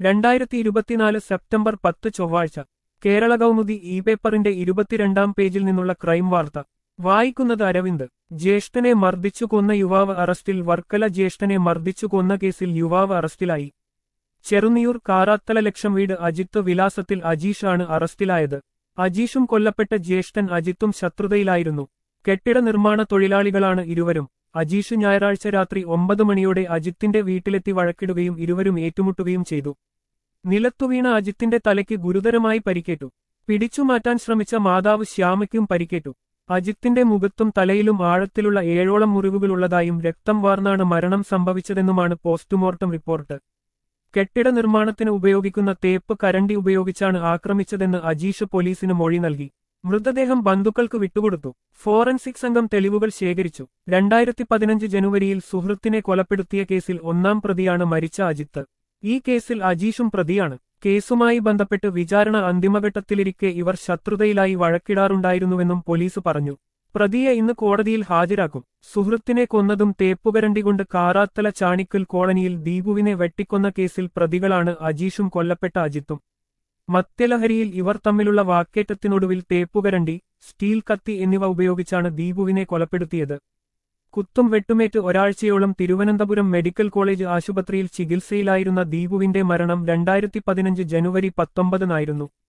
രണ്ടായിരത്തി ഇരുപത്തിനാല് സെപ്റ്റംബർ പത്ത് ചൊവ്വാഴ്ച കേരള കൗമുദി ഇ പേപ്പറിന്റെ ഇരുപത്തിരണ്ടാം പേജിൽ നിന്നുള്ള ക്രൈം വാർത്ത വായിക്കുന്നത് അരവിന്ദ് ജ്യേഷ്ഠനെ മർദ്ദിച്ചു കൊന്ന യുവാവ് അറസ്റ്റിൽ വർക്കല ജ്യേഷ്ഠനെ മർദ്ദിച്ചു കൊന്ന കേസിൽ യുവാവ് അറസ്റ്റിലായി ചെറുനിയൂർ കാറാത്തല ലക്ഷം വീട് അജിത്ത് വിലാസത്തിൽ അജീഷാണ് അറസ്റ്റിലായത് അജീഷും കൊല്ലപ്പെട്ട ജ്യേഷ്ഠൻ അജിത്തും ശത്രുതയിലായിരുന്നു കെട്ടിട നിർമ്മാണ തൊഴിലാളികളാണ് ഇരുവരും അജീഷ് ഞായറാഴ്ച രാത്രി ഒമ്പത് മണിയോടെ അജിത്തിന്റെ വീട്ടിലെത്തി വഴക്കിടുകയും ഇരുവരും ഏറ്റുമുട്ടുകയും ചെയ്തു നിലത്തുവീണ അജിത്തിന്റെ തലയ്ക്ക് ഗുരുതരമായി പരിക്കേറ്റു പിടിച്ചുമാറ്റാൻ ശ്രമിച്ച മാതാവ് ശ്യാമയ്ക്കും പരിക്കേറ്റു അജിത്തിന്റെ മുഖത്തും തലയിലും ആഴത്തിലുള്ള ഏഴോളം മുറിവുകളുള്ളതായും രക്തം വാർന്നാണ് മരണം സംഭവിച്ചതെന്നുമാണ് പോസ്റ്റ്മോർട്ടം റിപ്പോർട്ട് കെട്ടിട നിർമ്മാണത്തിന് ഉപയോഗിക്കുന്ന തേപ്പ് കരണ്ടി ഉപയോഗിച്ചാണ് ആക്രമിച്ചതെന്ന് അജീഷ് പോലീസിന് മൊഴി നൽകി മൃതദേഹം ബന്ധുക്കൾക്ക് വിട്ടുകൊടുത്തു ഫോറൻസിക് സംഘം തെളിവുകൾ ശേഖരിച്ചു രണ്ടായിരത്തി പതിനഞ്ച് ജനുവരിയിൽ സുഹൃത്തിനെ കൊലപ്പെടുത്തിയ കേസിൽ ഒന്നാം പ്രതിയാണ് മരിച്ച അജിത്ത് ഈ കേസിൽ അജീഷും പ്രതിയാണ് കേസുമായി ബന്ധപ്പെട്ട് വിചാരണ അന്തിമഘട്ടത്തിലിരിക്കെ ഇവർ ശത്രുതയിലായി വഴക്കിടാറുണ്ടായിരുന്നുവെന്നും പോലീസ് പറഞ്ഞു പ്രതിയെ ഇന്ന് കോടതിയിൽ ഹാജരാക്കും സുഹൃത്തിനെ കൊന്നതും തേപ്പുകരണ്ടികൊണ്ട് കാറാത്തല ചാണിക്കൽ കോളനിയിൽ ദീപുവിനെ വെട്ടിക്കൊന്ന കേസിൽ പ്രതികളാണ് അജീഷും കൊല്ലപ്പെട്ട അജിത്തും മദ്യലഹരിയിൽ ഇവർ തമ്മിലുള്ള വാക്കേറ്റത്തിനൊടുവിൽ തേപ്പുകരണ്ടി സ്റ്റീൽ കത്തി എന്നിവ ഉപയോഗിച്ചാണ് ദീപുവിനെ കൊലപ്പെടുത്തിയത് കുത്തും വെട്ടുമേറ്റ് ഒരാഴ്ചയോളം തിരുവനന്തപുരം മെഡിക്കൽ കോളേജ് ആശുപത്രിയിൽ ചികിത്സയിലായിരുന്ന ദീപുവിന്റെ മരണം രണ്ടായിരത്തി പതിനഞ്ച് ജനുവരി പത്തൊമ്പതിനായിരുന്നു